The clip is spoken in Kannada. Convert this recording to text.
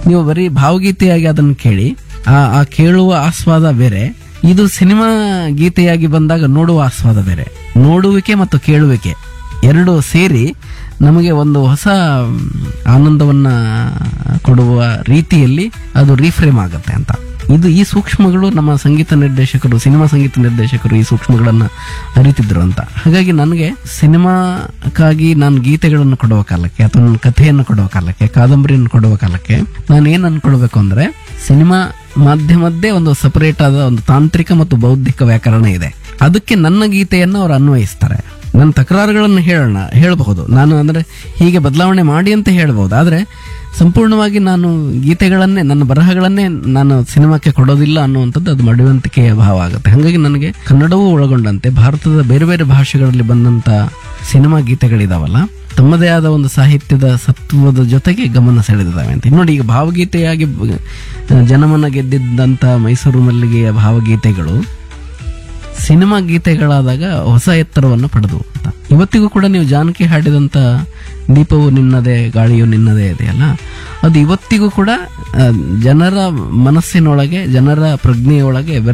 ನೀವು ಬರೀ ಭಾವಗೀತೆಯಾಗಿ ಅದನ್ನು ಕೇಳಿ ಆ ಆ ಕೇಳುವ ಆಸ್ವಾದ ಬೇರೆ ಇದು ಸಿನಿಮಾ ಗೀತೆಯಾಗಿ ಬಂದಾಗ ನೋಡುವ ಆಸ್ವಾದ ಬೇರೆ ನೋಡುವಿಕೆ ಮತ್ತು ಕೇಳುವಿಕೆ ಎರಡು ಸೇರಿ ನಮಗೆ ಒಂದು ಹೊಸ ಮ್, ಆನಂದವನ್ನ ಕೊಡುವ ರೀತಿಯಲ್ಲಿ ಅದು ರೀಫ್ರೇಮ್ ಆಗುತ್ತೆ ಅಂತ ಇದು ಈ ಸೂಕ್ಷ್ಮಗಳು ನಮ್ಮ ಸಂಗೀತ ನಿರ್ದೇಶಕರು ಸಿನಿಮಾ ಸಂಗೀತ ನಿರ್ದೇಶಕರು ಈ ಸೂಕ್ಷ್ಮಗಳನ್ನ ಅರಿತಿದ್ರು ಅಂತ ಹಾಗಾಗಿ ನನಗೆ ಸಿನಿಮಾಕ್ಕಾಗಿ ನಾನು ಗೀತೆಗಳನ್ನು ಕೊಡುವ ಕಾಲಕ್ಕೆ ಅಥವಾ ನನ್ನ ಕಥೆಯನ್ನು ಕೊಡುವ ಕಾಲಕ್ಕೆ ಕಾದಂಬರಿಯನ್ನು ಕೊಡುವ ಕಾಲಕ್ಕೆ ನಾನು ಏನ್ ಅನ್ಕೊಳ್ಬೇಕು ಅಂದ್ರೆ ಸಿನಿಮಾ ಮಾಧ್ಯಮದ್ದೇ ಒಂದು ಸಪರೇಟ್ ಆದ ಒಂದು ತಾಂತ್ರಿಕ ಮತ್ತು ಬೌದ್ಧಿಕ ವ್ಯಾಕರಣ ಇದೆ ಅದಕ್ಕೆ ನನ್ನ ಗೀತೆಯನ್ನು ಅವರು ಅನ್ವಯಿಸ್ತಾರೆ ನನ್ನ ತಕರಾರುಗಳನ್ನು ಹೇಳೋಣ ಹೇಳಬಹುದು ನಾನು ಅಂದ್ರೆ ಹೀಗೆ ಬದಲಾವಣೆ ಮಾಡಿ ಅಂತ ಹೇಳ್ಬಹುದು ಆದ್ರೆ ಸಂಪೂರ್ಣವಾಗಿ ನಾನು ಗೀತೆಗಳನ್ನೇ ನನ್ನ ಬರಹಗಳನ್ನೇ ನಾನು ಸಿನಿಮಾಕ್ಕೆ ಕೊಡೋದಿಲ್ಲ ಅನ್ನುವಂಥದ್ದು ಅದು ಮಡಿವಂತಿಕೆಯ ಭಾವ ಆಗುತ್ತೆ ಹಾಗಾಗಿ ನನಗೆ ಕನ್ನಡವೂ ಒಳಗೊಂಡಂತೆ ಭಾರತದ ಬೇರೆ ಬೇರೆ ಭಾಷೆಗಳಲ್ಲಿ ಬಂದಂತ ಸಿನಿಮಾ ಗೀತೆಗಳಿದಾವಲ್ಲ ತಮ್ಮದೇ ಆದ ಒಂದು ಸಾಹಿತ್ಯದ ಸತ್ವದ ಜೊತೆಗೆ ಗಮನ ಸೆಳೆದಿದ್ದಾವೆ ಅಂತ ನೋಡಿ ಈಗ ಭಾವಗೀತೆಯಾಗಿ ಬ- ಜನಮನ ಗೆದ್ದಿದ್ದಂತ ಮೈಸೂರು ಮಲ್ಲಿಗೆಯ ಭಾವಗೀತೆಗಳು ಸಿನಿಮಾ ಗೀತೆಗಳಾದಾಗ ಹೊಸ ಎತ್ತರವನ್ನು ಪಡೆದು ಅಂತ ಇವತ್ತಿಗೂ ಕೂಡ ನೀವು ಜಾನಕಿ ಹಾಡಿದಂತ ದೀಪವು ನಿನ್ನದೇ ಗಾಳಿಯು ನಿನ್ನದೇ ಇದೆಯಲ್ಲ ಅದು ಇವತ್ತಿಗೂ ಕೂಡ ಆ, ಜನರ ಮನಸ್ಸಿನೊಳಗೆ ಜನರ ಪ್ರಜ್ಞೆಯೊಳಗೆ